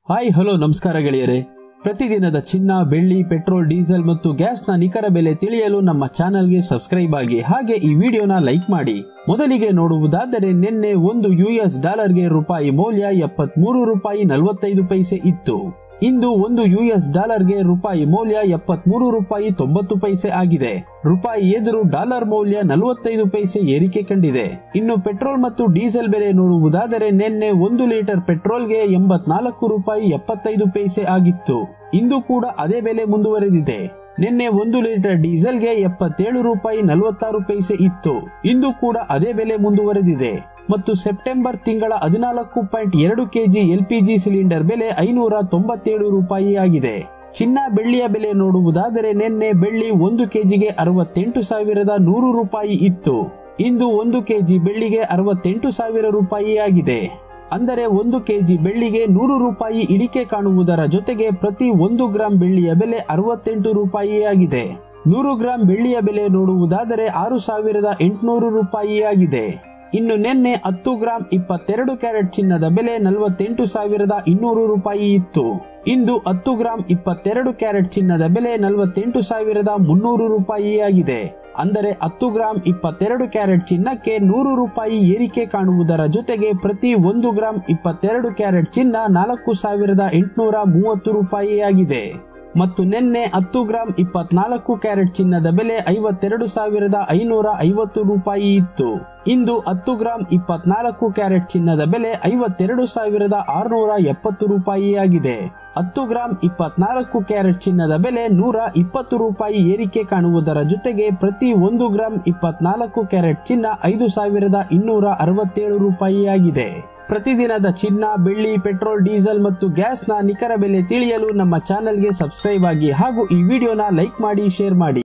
hi hello ನಮಸ್ಕಾರ ಗೆಳೆಯರೆ ಪ್ರತಿದಿನದ ಚಿನ್ನ ಬೆಳ್ಳಿ ಪೆಟ್ರೋಲ್ ಡೀಸೆಲ್ ಮತ್ತು ಗ್ಯಾಸ್ನ ನಿಖರ ಬೆಲೆ ತಿಳಿಯಲು ನಮ್ಮ ಚಾನೆಲ್ಗೆ ಸಬ್ಸ್ಕ್ರೈಬ್ ಆಗಿ ಹಾಗೆ ಈ ವಿಡಿಯೋನ ಲೈಕ್ ಮಾಡಿ ಮೊದಲಿಗೆ ನೋಡುವುದಾದರೆ ನಿನ್ನೆ ಒಂದು ಯುಎಸ್ ಡಾಲರ್ಗೆ ರೂಪಾಯಿ ಮೌಲ್ಯ ಎಪ್ಪತ್ಮೂರು ರೂಪಾಯಿ ನಲವತ್ತೈದು ಪೈಸೆ ಇತ್ತು ಇಂದು ಒಂದು ಯುಎಸ್ ಡಾಲರ್ಗೆ ರೂಪಾಯಿ ಮೌಲ್ಯ ಎಪ್ಪತ್ಮೂರು ರೂಪಾಯಿ ತೊಂಬತ್ತು ಪೈಸೆ ಆಗಿದೆ ರೂಪಾಯಿ ಎದುರು ಡಾಲರ್ ಮೌಲ್ಯ ನಲವತ್ತೈದು ಪೈಸೆ ಏರಿಕೆ ಕಂಡಿದೆ ಇನ್ನು ಪೆಟ್ರೋಲ್ ಮತ್ತು ಡೀಸೆಲ್ ಬೆಲೆ ನೋಡುವುದಾದರೆ ನಿನ್ನೆ ಒಂದು ಲೀಟರ್ ಪೆಟ್ರೋಲ್ಗೆ ಎಂಬತ್ನಾಲ್ಕು ರೂಪಾಯಿ ಎಪ್ಪತ್ತೈದು ಪೈಸೆ ಆಗಿತ್ತು ಇಂದು ಕೂಡ ಅದೇ ಬೆಲೆ ಮುಂದುವರೆದಿದೆ ನಿನ್ನೆ ಒಂದು ಲೀಟರ್ ಡೀಸೆಲ್ಗೆ ಎಪ್ಪತ್ತೇಳು ರೂಪಾಯಿ ನಲವತ್ತಾರು ಪೈಸೆ ಇತ್ತು ಇಂದು ಕೂಡ ಅದೇ ಬೆಲೆ ಮುಂದುವರೆದಿದೆ ಮತ್ತು ಸೆಪ್ಟೆಂಬರ್ ತಿಂಗಳ ಹದಿನಾಲ್ಕು ಪಾಯಿಂಟ್ ಎರಡು ಕೆಜಿ ಎಲ್ಪಿಜಿ ಸಿಲಿಂಡರ್ ಬೆಲೆ ಐನೂರ ತೊಂಬತ್ತೇಳು ರೂಪಾಯಿ ಆಗಿದೆ ಚಿನ್ನ ಬೆಳ್ಳಿಯ ಬೆಲೆ ನೋಡುವುದಾದರೆ ನಿನ್ನೆ ಬೆಳ್ಳಿ ಒಂದು ಕೆಜಿಗೆ ಅರವತ್ತೆಂಟು ಸಾವಿರದ ನೂರು ರೂಪಾಯಿ ಇತ್ತು ಇಂದು ಒಂದು ಕೆಜಿ ಬೆಳ್ಳಿಗೆ ಅರವತ್ತೆಂಟು ಸಾವಿರ ರೂಪಾಯಿ ಆಗಿದೆ ಅಂದರೆ ಒಂದು ಕೆಜಿ ಬೆಳ್ಳಿಗೆ ನೂರು ರೂಪಾಯಿ ಇಳಿಕೆ ಕಾಣುವುದರ ಜೊತೆಗೆ ಪ್ರತಿ ಒಂದು ಗ್ರಾಂ ಬೆಳ್ಳಿಯ ಬೆಲೆ ಅರವತ್ತೆಂಟು ರೂಪಾಯಿ ಆಗಿದೆ ನೂರು ಗ್ರಾಂ ಬೆಳ್ಳಿಯ ಬೆಲೆ ನೋಡುವುದಾದರೆ ಆರು ಸಾವಿರದ ಎಂಟುನೂರು ರೂಪಾಯಿ ಆಗಿದೆ ಇನ್ನು ನಿನ್ನೆ ಹತ್ತು ಗ್ರಾಂ ಇಪ್ಪತ್ತೆರಡು ಕ್ಯಾರೆಟ್ ಚಿನ್ನದ ಬೆಲೆ ನಲವತ್ತೆಂಟು ಸಾವಿರದ ಇನ್ನೂರು ರೂಪಾಯಿ ಇತ್ತು ಇಂದು ಹತ್ತು ಗ್ರಾಂ ಇಪ್ಪತ್ತೆರಡು ಕ್ಯಾರೆಟ್ ಚಿನ್ನದ ಬೆಲೆ ನಲವತ್ತೆಂಟು ಸಾವಿರದ ಮುನ್ನೂರು ರೂಪಾಯಿ ಆಗಿದೆ ಅಂದರೆ ಹತ್ತು ಗ್ರಾಂ ಇಪ್ಪತ್ತೆರಡು ಕ್ಯಾರೆಟ್ ಚಿನ್ನಕ್ಕೆ ನೂರು ರೂಪಾಯಿ ಏರಿಕೆ ಕಾಣುವುದರ ಜೊತೆಗೆ ಪ್ರತಿ ಒಂದು ಗ್ರಾಂ ಇಪ್ಪತ್ತೆರಡು ಕ್ಯಾರೆಟ್ ಚಿನ್ನ ನಾಲ್ಕು ಸಾವಿರದ ಎಂಟುನೂರ ಮೂವತ್ತು ರೂಪಾಯಿ ಆಗಿದೆ ಮತ್ತು ನಿನ್ನೆ ಹತ್ತು ಗ್ರಾಂ ಇಪ್ಪತ್ನಾಲ್ಕು ಕ್ಯಾರೆಟ್ ಚಿನ್ನದ ಬೆಲೆ ಐವತ್ತೆರಡು ಸಾವಿರದ ಐನೂರ ಐವತ್ತು ರೂಪಾಯಿ ಇತ್ತು ಇಂದು ಹತ್ತು ಗ್ರಾಂ ಇಪ್ಪತ್ನಾಲ್ಕು ಕ್ಯಾರೆಟ್ ಚಿನ್ನದ ಬೆಲೆ ಐವತ್ತೆರಡು ಸಾವಿರದ ಆರುನೂರ ಎಪ್ಪತ್ತು ರೂಪಾಯಿ ಆಗಿದೆ ಹತ್ತು ಗ್ರಾಂ ಇಪ್ಪತ್ನಾಲ್ಕು ಕ್ಯಾರೆಟ್ ಚಿನ್ನದ ಬೆಲೆ ನೂರ ಇಪ್ಪತ್ತು ರೂಪಾಯಿ ಏರಿಕೆ ಕಾಣುವುದರ ಜೊತೆಗೆ ಪ್ರತಿ ಒಂದು ಗ್ರಾಂ ಇಪ್ಪತ್ನಾಲ್ಕು ಕ್ಯಾರೆಟ್ ಚಿನ್ನ ಐದು ಸಾವಿರದ ಇನ್ನೂರ ಅರವತ್ತೇಳು ರೂಪಾಯಿ ಆಗಿದೆ ಪ್ರತಿದಿನದ ಚಿನ್ನ ಬೆಳ್ಳಿ ಪೆಟ್ರೋಲ್ ಡೀಸೆಲ್ ಮತ್ತು ಗ್ಯಾಸ್ನ ನಿಖರ ಬೆಲೆ ತಿಳಿಯಲು ನಮ್ಮ ಚಾನೆಲ್ಗೆ ಸಬ್ಸ್ಕ್ರೈಬ್ ಆಗಿ ಹಾಗೂ ಈ ವಿಡಿಯೋನ ಲೈಕ್ ಮಾಡಿ ಶೇರ್ ಮಾಡಿ